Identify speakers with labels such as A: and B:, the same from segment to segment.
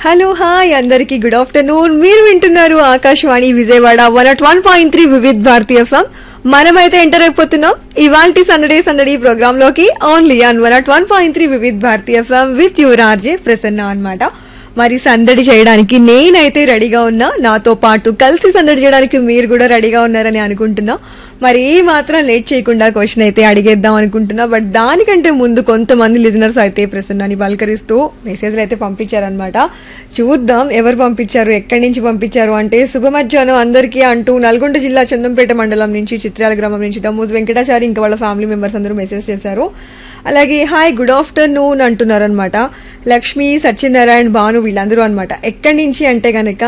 A: hello hi అందరికి good afternoon మీరు వింటున్నారు Akashvani Vijayawada one at one point three Vividh Bharati FM మనమైతే ఎంటర్ అయిపోతున్నాం ఇవాల్టి సందడి సందడి ప్రోగ్రామ్ లోకి only on one at one point three Vividh Bharati FM with your RJ Prasanna అన్నమాట మరి సందడి చేయడానికి నేనైతే రెడీగా ఉన్నా నాతో పాటు కలిసి సందడి చేయడానికి మీరు కూడా రెడీగా ఉన్నారని అనుకుంటున్నా మరి ఏ మాత్రం లేట్ చేయకుండా క్వశ్చన్ అయితే అడిగేద్దాం అనుకుంటున్నా బట్ దానికంటే ముందు కొంతమంది లిజనర్స్ అయితే ప్రసన్నాన్ని పలకరిస్తూ మెసేజ్లు అయితే పంపించారనమాట చూద్దాం ఎవరు పంపించారు ఎక్కడి నుంచి పంపించారు అంటే శుభ మధ్యాహ్నం అందరికీ అంటూ నల్గొండ జిల్లా చందంపేట మండలం నుంచి చిత్రాల గ్రామం నుంచి దమ్మూజ్ వెంకటాచారి ఇంకా వాళ్ళ ఫ్యామిలీ మెంబర్స్ అందరూ మెసేజ్ చేశారు అలాగే హాయ్ గుడ్ ఆఫ్టర్నూన్ అంటున్నారు అనమాట లక్ష్మి సత్యనారాయణ భాను వీళ్ళందరూ అనమాట ఎక్కడి నుంచి అంటే గనక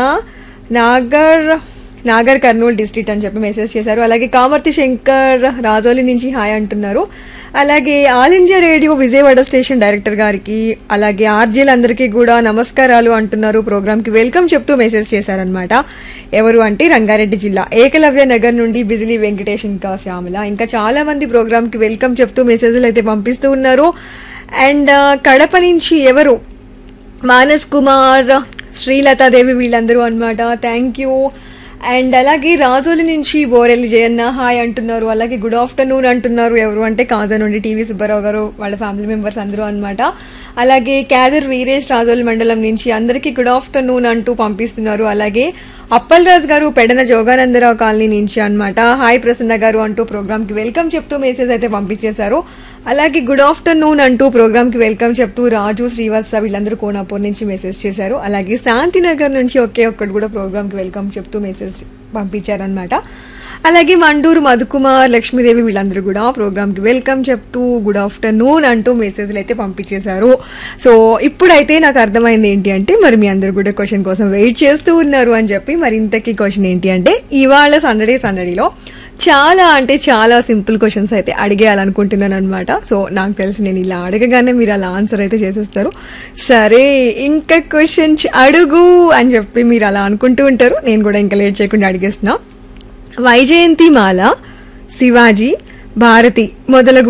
A: నాగర్ నాగర్ కర్నూలు డిస్ట్రిక్ట్ అని చెప్పి మెసేజ్ చేశారు అలాగే కామర్తి శంకర్ రాజోలి నుంచి హాయ్ అంటున్నారు అలాగే all India radio Vijayawada station director గారికి అలాగే ఆర్జీలందరికీ కూడా నమస్కారాలు అంటున్నారు ప్రోగ్రామ్కి వెల్కమ్ చెప్తూ మెసేజ్ చేశారనమాట ఎవరు అంటే రంగారెడ్డి జిల్లా ఏకలవ్య నగర్ నుండి బిజిలీ వెంకటేష్ ఇంకా శ్యామల ఇంకా చాలా మంది ప్రోగ్రామ్కి వెల్కమ్ చెప్తూ మెసేజ్లు అయితే పంపిస్తూ ఉన్నారు అండ్ కడప నుంచి ఎవరు మానస్ కుమార్ శ్రీలతాదేవి వీళ్ళందరూ అనమాట థ్యాంక్ యూ అండ్ అలాగే రాజోలి నుంచి బోరెల్లి జయన్న హాయ్ అంటున్నారు అలాగే గుడ్ ఆఫ్టర్నూన్ అంటున్నారు ఎవరు అంటే కాజా నుండి టీవీ సుబ్బారావు గారు వాళ్ళ ఫ్యామిలీ మెంబర్స్ అందరూ అనమాట అలాగే క్యాదర్ వీరేష్ రాజోలి మండలం నుంచి అందరికీ గుడ్ ఆఫ్టర్నూన్ అంటూ పంపిస్తున్నారు అలాగే అప్పల్ రాజ్ గారు పెడన జోగానందరావు కాలనీ నుంచి అన్నమాట హాయ్ ప్రసన్న గారు అంటూ ప్రోగ్రామ్ కి వెల్కమ్ చెప్తూ మెసేజ్ అయితే పంపించేశారు అలాగే గుడ్ ఆఫ్టర్నూన్ అంటూ ప్రోగ్రామ్ కి వెల్కమ్ చెప్తూ రాజు శ్రీవాత్స వీళ్ళందరూ కోనాపూర్ నుంచి మెసేజ్ చేశారు అలాగే శాంతినగర్ నుంచి ఒకే ఒక్కటి కూడా ప్రోగ్రామ్ కి వెల్కమ్ చెప్తూ మెసేజ్ పంపించారనమాట అలాగే మండూరు మధుకుమార్ లక్ష్మీదేవి వీళ్ళందరూ కూడా ప్రోగ్రామ్ కి వెల్కమ్ చెప్తూ గుడ్ ఆఫ్టర్నూన్ అంటూ మెసేజ్లు అయితే పంపించేశారు సో ఇప్పుడైతే నాకు అర్థమైంది ఏంటి అంటే మరి మీ అందరు కూడా క్వశ్చన్ కోసం వెయిట్ చేస్తూ ఉన్నారు అని చెప్పి మరి ఇంతకీ క్వశ్చన్ ఏంటి అంటే ఇవాళ సందడే సందడిలో చాలా అంటే చాలా సింపుల్ క్వశ్చన్స్ అయితే అడిగేయాలనుకుంటున్నాను అనమాట సో నాకు తెలిసి నేను ఇలా అడగగానే మీరు అలా ఆన్సర్ అయితే చేసేస్తారు సరే ఇంకా క్వశ్చన్ అడుగు అని చెప్పి మీరు అలా అనుకుంటూ ఉంటారు నేను కూడా ఇంకా లేట్ చేయకుండా అడిగేస్తున్నా వైజయంతి మాల శివాజీ భారతి మొదలగు